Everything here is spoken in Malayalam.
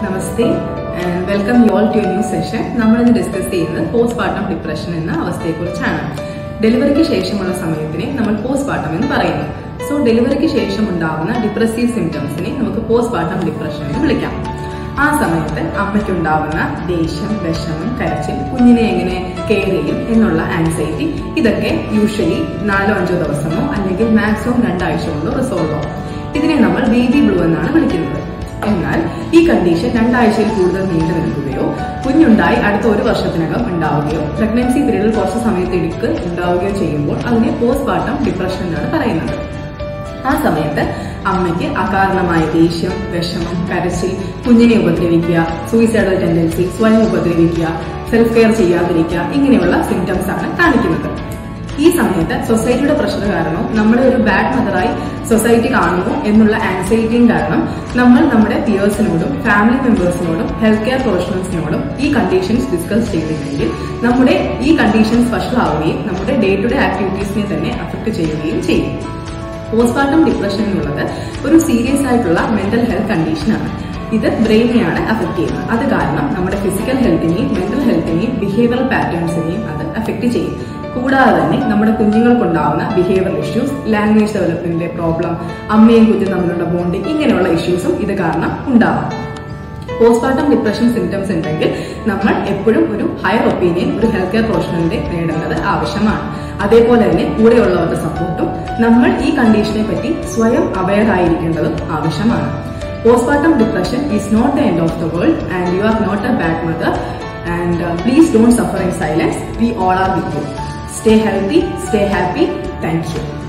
namaste and welcome you all to a new session നമ്മൾ ഇന്ന് ഡിസ്കസ് ചെയ്യുന്നത് പോസ്റ്റ് പാർട്ടം ഡിപ്രഷൻ എന്ന അവസ്ഥയെക്കുറിച്ചാണ് ഡെലിവറിക്ക് ശേഷമുള്ള സമയത്തിനെ നമ്മൾ പോസ്റ്റ് പാർട്ടം എന്ന് പറയുന്നു സോ ഡെലിവറിക്ക് ശേഷം ഉണ്ടാകുന്ന ഡിപ്രസീവ് സിംറ്റംസിനെ നമുക്ക് പോസ്റ്റ് പാർട്ടം ഡിപ്രഷൻ എന്ന് വിളിക്കാം ആ സമയത്ത് അമ്മയ്ക്കുണ്ടാവുന്ന ദേഷ്യം വിഷമം കരച്ചിൽ കുഞ്ഞിനെ എങ്ങനെ കെയർ ചെയ്യും എന്നുള്ള ആൻസൈറ്റി ഇതൊക്കെ യൂഷ്വലി നാലോ അഞ്ചോ ദിവസമോ അല്ലെങ്കിൽ മാക്സിമം രണ്ടാഴ്ച കൊണ്ടോ റിസോൾവ് ആവും ഇതിനെ നമ്മൾ ബേബി ബ്ലൂ എന്നാണ് വിളിക്കുന്നത് എന്നാൽ ഈ കണ്ടീഷൻ രണ്ടാഴ്ചയിൽ കൂടുതൽ നീണ്ടു നിൽക്കുകയോ കുഞ്ഞുണ്ടായി അടുത്ത ഒരു വർഷത്തിനകം ഉണ്ടാവുകയോ പ്രഗ്നൻസി പീരീഡിൽ കുറച്ച് സമയത്തേക്ക് ഉണ്ടാവുകയോ ചെയ്യുമ്പോൾ അതിനെ പോസ്റ്റ് പാർട്ടം ഡിപ്രഷൻ എന്നാണ് പറയുന്നത് ആ സമയത്ത് അമ്മയ്ക്ക് അകാരണമായ ദേഷ്യം വിഷമം കരച്ചിൽ കുഞ്ഞിനെ ഉപദ്രവിക്കുക സൂയിസൈഡൽ ടെൻഡൻസി സ്വയം ഉപദ്രവിക്കുക സെൽഫ് കെയർ ചെയ്യാതിരിക്കുക ഇങ്ങനെയുള്ള സിംറ്റംസ് ആണ് കാണിക്കുന്നത് ഈ സമയത്ത് സൊസൈറ്റിയുടെ പ്രഷർ കാരണം നമ്മളെ ഒരു ബാഡ് മദറായി സൊസൈറ്റി കാണുന്നു എന്നുള്ള ആൻസൈറ്റിയും കാരണം നമ്മൾ നമ്മുടെ പിയേഴ്സിനോടും ഫാമിലി മെമ്പേഴ്സിനോടും ഹെൽത്ത് കെയർ പ്രൊഫഷണൽസിനോടും ഈ കണ്ടീഷൻസ് ഡിസ്കസ് ചെയ്തില്ലെങ്കിൽ നമ്മുടെ ഈ കണ്ടീഷൻസ് വഷളാവുകയും നമ്മുടെ ഡേ ടു ഡേ ആക്ടിവിറ്റീസിനെ തന്നെ അഫക്ട് ചെയ്യുകയും ചെയ്യും പോസ്റ്റ്മോർട്ടം ഡിപ്രഷൻ എന്നുള്ളത് ഒരു സീരിയസ് ആയിട്ടുള്ള മെന്റൽ ഹെൽത്ത് കണ്ടീഷനാണ് ഇത് ബ്രെയിനെയാണ് അഫക്ട് ചെയ്യുന്നത് അത് കാരണം നമ്മുടെ ഫിസിക്കൽ ഹെൽത്തിനെയും മെന്റൽ ഹെൽത്തിനെയും ബിഹേവിയറൽ പാറ്റേൺസിനെയും അത് അഫക്ട് ചെയ്യും കൂടാതെ തന്നെ നമ്മുടെ കുഞ്ഞുങ്ങൾക്കുണ്ടാവുന്ന ബിഹേവിയർ ഇഷ്യൂസ് ലാംഗ്വേജ് ഡെവലപ്മെന്റിന്റെ പ്രോബ്ലം അമ്മയും കുഞ്ഞും തമ്മിലുള്ള ബോണ്ടിങ് ഇങ്ങനെയുള്ള ഇഷ്യൂസും ഇത് കാരണം ഉണ്ടാവാം പോസ്റ്റ്മോർട്ടം ഡിപ്രഷൻ സിംറ്റംസ് ഉണ്ടെങ്കിൽ നമ്മൾ എപ്പോഴും ഒരു ഹയർ ഒപ്പീനിയൻ ഒരു ഹെൽത്ത് കെയർ പ്രൊഫഷണലിന്റെ നേടേണ്ടത് ആവശ്യമാണ് അതേപോലെ തന്നെ കൂടെയുള്ളവരുടെ സപ്പോർട്ടും നമ്മൾ ഈ കണ്ടീഷനെ പറ്റി സ്വയം അവയർ ആയിരിക്കേണ്ടതും ആവശ്യമാണ് postpartum depression is not the end of the world and you are not a bad mother and please don't suffer in silence we all are with you stay healthy stay happy thank U